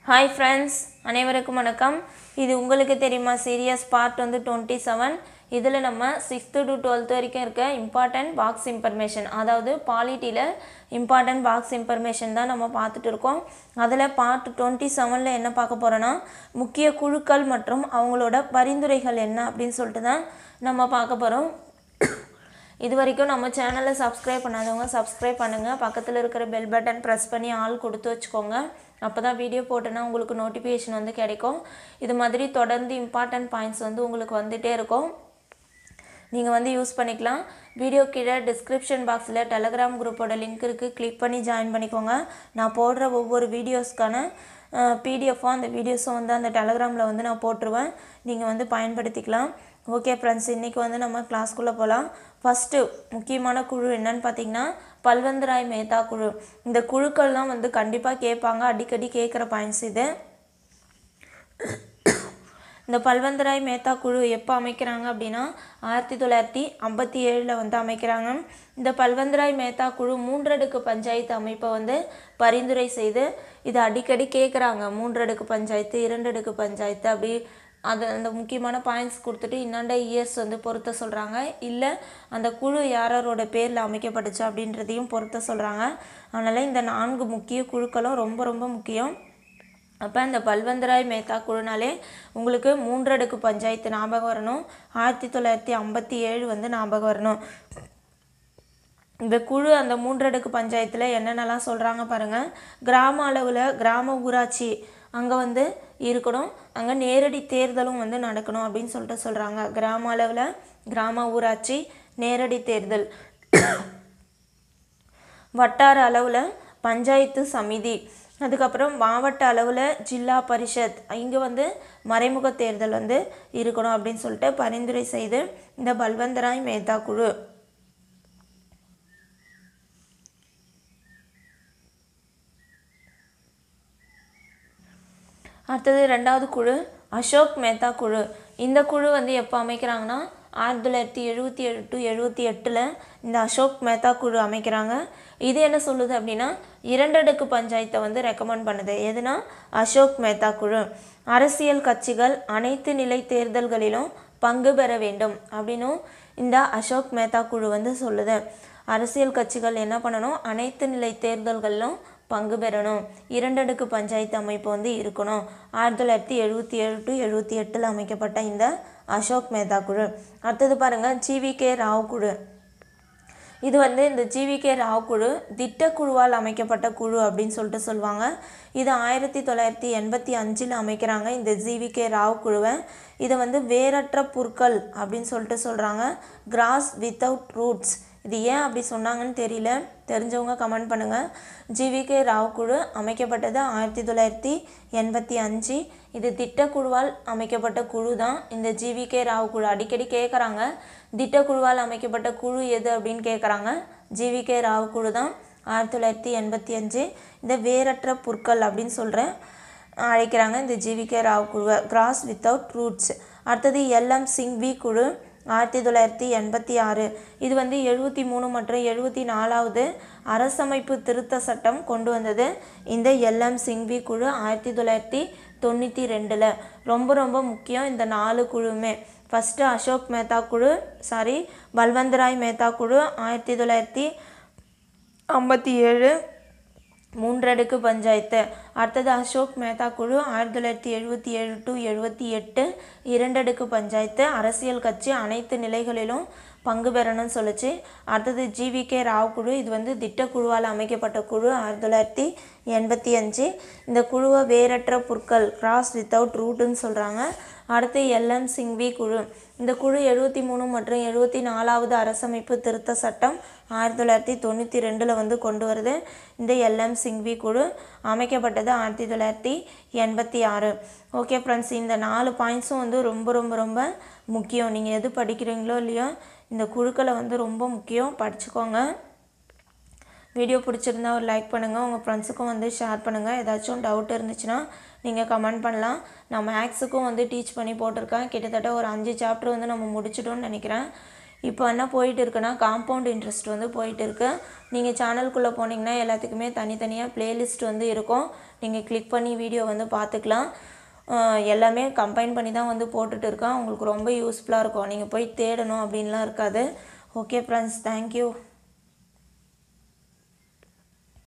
hi friends அனைவருக்கும் வணக்கம் இது உங்களுக்கு தெரியுமா சீரியஸ் பார்ட் வந்து டுவெண்ட்டி செவன் இதில் நம்ம சிக்ஸ்த்து டு டுவெல்த் வரைக்கும் இருக்க இம்பார்ட்டன்ட் பாக்ஸ் இன்ஃபர்மேஷன் அதாவது பாலிட்டியில் இம்பார்ட்டன்ட் பாக்ஸ் இன்ஃபர்மேஷன் தான் நம்ம பார்த்துட்டு இருக்கோம் அதில் பார்ட் டுவெண்ட்டி செவனில் என்ன பார்க்க போகிறோன்னா முக்கிய குழுக்கள் மற்றும் அவங்களோட பரிந்துரைகள் என்ன அப்படின்னு சொல்லிட்டு தான் நம்ம பார்க்க போகிறோம் இது வரைக்கும் நம்ம சேனலை சப்ஸ்கிரைப் பண்ணாதவங்க சப்ஸ்கிரைப் பண்ணுங்கள் பக்கத்தில் இருக்கிற பெல் பட்டன் ப்ரெஸ் பண்ணி ஆள் கொடுத்து வச்சுக்கோங்க அப்போ தான் வீடியோ போட்டோன்னா உங்களுக்கு நோட்டிஃபிகேஷன் வந்து கிடைக்கும் இது மாதிரி தொடர்ந்து இம்பார்ட்டன்ட் பாயிண்ட்ஸ் வந்து உங்களுக்கு வந்துகிட்டே இருக்கும் நீங்கள் வந்து யூஸ் பண்ணிக்கலாம் வீடியோ கீழே டிஸ்கிரிப்ஷன் பாக்ஸில் டெலகிராம் குரூப்போட லிங்க் இருக்குது கிளிக் பண்ணி ஜாயின் பண்ணிக்கோங்க நான் போடுற ஒவ்வொரு வீடியோஸ்க்கான பிடிஎஃபும் அந்த வீடியோஸும் வந்து அந்த டெலகிராமில் வந்து நான் போட்டுருவேன் நீங்கள் வந்து பயன்படுத்திக்கலாம் ஓகே ஃப்ரெண்ட்ஸ் இன்றைக்கி வந்து நம்ம கிளாஸ்க்குள்ளே போகலாம் ஃபஸ்ட்டு முக்கியமான குழு என்னன்னு பார்த்தீங்கன்னா பல்வந்தராய் மேத்தா குழு இந்த குழுக்கள்லாம் வந்து கண்டிப்பாக கேட்பாங்க அடிக்கடி கேட்குற பாயிண்ட்ஸ் இது இந்த பல்வந்தராய் மேத்தா குழு எப்போ அமைக்கிறாங்க அப்படின்னா ஆயிரத்தி தொள்ளாயிரத்தி ஐம்பத்தி ஏழில் வந்து அமைக்கிறாங்க இந்த பல்வந்தராய் மேத்தா குழு மூன்றடுக்கு பஞ்சாயத்து அமைப்பை வந்து பரிந்துரை செய்து இது அடிக்கடி கேட்குறாங்க மூன்றடுக்கு பஞ்சாயத்து இரண்டடுக்கு பஞ்சாயத்து அப்படி அது அந்த முக்கியமான பாயிண்ட்ஸ் கொடுத்துட்டு இன்னாண்ட இயர்ஸ் வந்து பொருத்த சொல்கிறாங்க இல்லை அந்த குழு யாரோட பேரில் அமைக்கப்பட்டுச்சு அப்படின்றதையும் பொருத்த சொல்கிறாங்க அதனால் இந்த நான்கு முக்கிய குழுக்களும் ரொம்ப ரொம்ப முக்கியம் அப்போ இந்த பல்வந்தராய் மேத்தா குழுனாலே உங்களுக்கு மூன்றடுக்கு பஞ்சாயத்து ஞாபகம் வரணும் ஆயிரத்தி தொள்ளாயிரத்தி ஐம்பத்தி ஏழு வந்து ஞாபகம் வரணும் இந்த குழு அந்த மூன்றடுக்கு பஞ்சாயத்தில் என்னென்னலாம் சொல்கிறாங்க பாருங்கள் கிராம அளவில் கிராம ஊராட்சி அங்கே வந்து இருக்கணும் அங்கே நேரடி தேர்தலும் வந்து நடக்கணும் அப்படின்னு சொல்லிட்டு சொல்கிறாங்க கிராம அளவில் கிராம ஊராட்சி நேரடி தேர்தல் வட்டார அளவில் பஞ்சாயத்து சமிதி அதுக்கப்புறம் மாவட்ட அளவில் ஜில்லா பரிஷத் இங்கே வந்து மறைமுக தேர்தல் வந்து இருக்கணும் அப்படின்னு சொல்லிட்டு பரிந்துரை செய்து இந்த பல்வந்தராய் மேத்தா குழு அடுத்தது ரெண்டாவது குழு அசோக் மேத்தா குழு இந்த குழு வந்து எப்போ அமைக்கிறாங்கன்னா ஆயிரத்தி தொள்ளாயிரத்தி எழுபத்தி ஏழு டு எழுபத்தி எட்டில் இந்த அசோக் மேத்தா குழு அமைக்கிறாங்க இது என்ன சொல்லுது அப்படின்னா இரண்டடுக்கு பஞ்சாயத்தை வந்து ரெக்கமெண்ட் பண்ணுது எதுனா அசோக் மேத்தா குழு அரசியல் கட்சிகள் அனைத்து நிலை தேர்தல்களிலும் பங்கு பெற வேண்டும் அப்படின்னும் இந்த அசோக் மேத்தா குழு வந்து சொல்லுது அரசியல் கட்சிகள் என்ன பண்ணணும் அனைத்து நிலை தேர்தல்களிலும் பங்கு பெறணும் இரண்டடுக்கு பஞ்சாயத்து அமைப்பு வந்து இருக்கணும் ஆயிரத்தி தொள்ளாயிரத்தி எழுபத்தி ஏழு டு எழுபத்தி எட்டில் அமைக்கப்பட்ட இந்த அசோக் மேத்தா குழு அடுத்தது பாருங்கள் ஜிவி கே ராவ் குழு இது வந்து இந்த ஜிவிகே ராவ் குழு திட்டக்குழுவால் அமைக்கப்பட்ட குழு அப்படின்னு சொல்லிட்டு சொல்லுவாங்க இது ஆயிரத்தி தொள்ளாயிரத்தி எண்பத்தி அஞ்சில் அமைக்கிறாங்க இந்த ஜிவிகே ராவ் குழுவை இதை வந்து வேரற்ற புற்கள் அப்படின்னு சொல்லிட்டு சொல்கிறாங்க கிராஸ் வித்தவுட் ரூட்ஸ் இது ஏன் அப்படி சொன்னாங்கன்னு தெரியல தெரிஞ்சவங்க கமெண்ட் பண்ணுங்கள் ஜிவிகே ராவ் குழு அமைக்கப்பட்டது ஆயிரத்தி தொள்ளாயிரத்தி எண்பத்தி அஞ்சு இது திட்டக்குழுவால் அமைக்கப்பட்ட குழு தான் இந்த ஜிவிகே ராவ் குழு அடிக்கடி கேட்குறாங்க திட்டக்குழுவால் அமைக்கப்பட்ட குழு எது அப்படின்னு கேட்குறாங்க ஜிவிகே ராவ் குழு தான் ஆயிரத்தி தொள்ளாயிரத்தி எண்பத்தி அஞ்சு இந்த வேரற்ற புற்கள் அப்படின்னு சொல்கிறேன் அழைக்கிறாங்க இந்த ஜிவிகே ராவ் குழுவை கிராஸ் வித்தவுட் ரூட்ஸ் அடுத்தது எல்எம் சிங்வி குழு ஆயிரத்தி தொள்ளாயிரத்தி எண்பத்தி ஆறு இது வந்து எழுபத்தி மூணு மற்றும் எழுபத்தி நாலாவது அரசமைப்பு திருத்த சட்டம் கொண்டு வந்தது இந்த எல்எம் சிங்வி குழு ஆயிரத்தி தொள்ளாயிரத்தி தொண்ணூற்றி ரெண்டில் ரொம்ப ரொம்ப முக்கியம் இந்த நாலு குழுவுமே ஃபஸ்ட்டு அசோக் மேத்தா குழு சாரி பல்வந்தராய் மேத்தா குழு ஆயிரத்தி தொள்ளாயிரத்தி ஐம்பத்தி ஏழு மூன்றடுக்கு பஞ்சாயத்து அடுத்தது அசோக் மேத்தா குழு ஆயிரத்தி தொள்ளாயிரத்தி எழுபத்தி ஏழு டு எழுபத்தி எட்டு இரண்டடுக்கு பஞ்சாயத்து அரசியல் கட்சி அனைத்து நிலைகளிலும் பங்கு பெறணும்னு சொல்லிச்சு அடுத்தது ஜிவி கே ராவ் குழு இது வந்து திட்டக்குழுவால் அமைக்கப்பட்ட குழு ஆயிரத்தி தொள்ளாயிரத்தி எண்பத்தி அஞ்சு இந்த குழுவை வேரற்ற புற்கள் கிராஸ் வித்தவுட் ரூட்டுன்னு சொல்கிறாங்க அடுத்து எல்எம் சிங்வி குழு இந்த குழு எழுபத்தி மூணு மற்றும் எழுபத்தி நாலாவது அரசமைப்பு திருத்த சட்டம் ஆயிரத்தி தொள்ளாயிரத்தி தொண்ணூற்றி ரெண்டில் வந்து கொண்டு வருது இந்த எல்எம் சிங்வி குழு அமைக்கப்பட்டது ஆயிரத்தி தொள்ளாயிரத்தி எண்பத்தி ஆறு ஓகே ஃப்ரெண்ட்ஸ் இந்த நாலு பாயிண்ட்ஸும் வந்து ரொம்ப ரொம்ப ரொம்ப முக்கியம் நீங்கள் எது படிக்கிறீங்களோ இல்லையோ இந்த குழுக்களை வந்து ரொம்ப முக்கியம் படிச்சுக்கோங்க வீடியோ பிடிச்சிருந்தா ஒரு லைக் பண்ணுங்கள் உங்கள் ஃப்ரெண்ட்ஸுக்கும் வந்து ஷேர் பண்ணுங்கள் ஏதாச்சும் டவுட் இருந்துச்சுன்னா நீங்கள் கமெண்ட் பண்ணலாம் நான் மேக்ஸுக்கும் வந்து டீச் பண்ணி போட்டிருக்கேன் கிட்டத்தட்ட ஒரு அஞ்சு சாப்டர் வந்து நம்ம முடிச்சிட்டோம்னு நினைக்கிறேன் இப்போ என்ன போயிட்டு இருக்குன்னா காம்பவுண்ட் இன்ட்ரெஸ்ட் வந்து போயிட்டு இருக்கு நீங்கள் சேனலுக்குள்ளே போனீங்கன்னா எல்லாத்துக்குமே தனித்தனியாக பிளேலிஸ்ட் வந்து இருக்கும் நீங்கள் கிளிக் பண்ணி வீடியோ வந்து பார்த்துக்கலாம் ஆஹ் எல்லாமே கம்பைன் பண்ணி தான் வந்து போட்டுட்டு இருக்கேன் உங்களுக்கு ரொம்ப யூஸ்ஃபுல்லாக இருக்கும் நீங்கள் போய் தேடணும் அப்படின்லாம் இருக்காது ஓகே ஃப்ரெண்ட்ஸ் தேங்க்யூ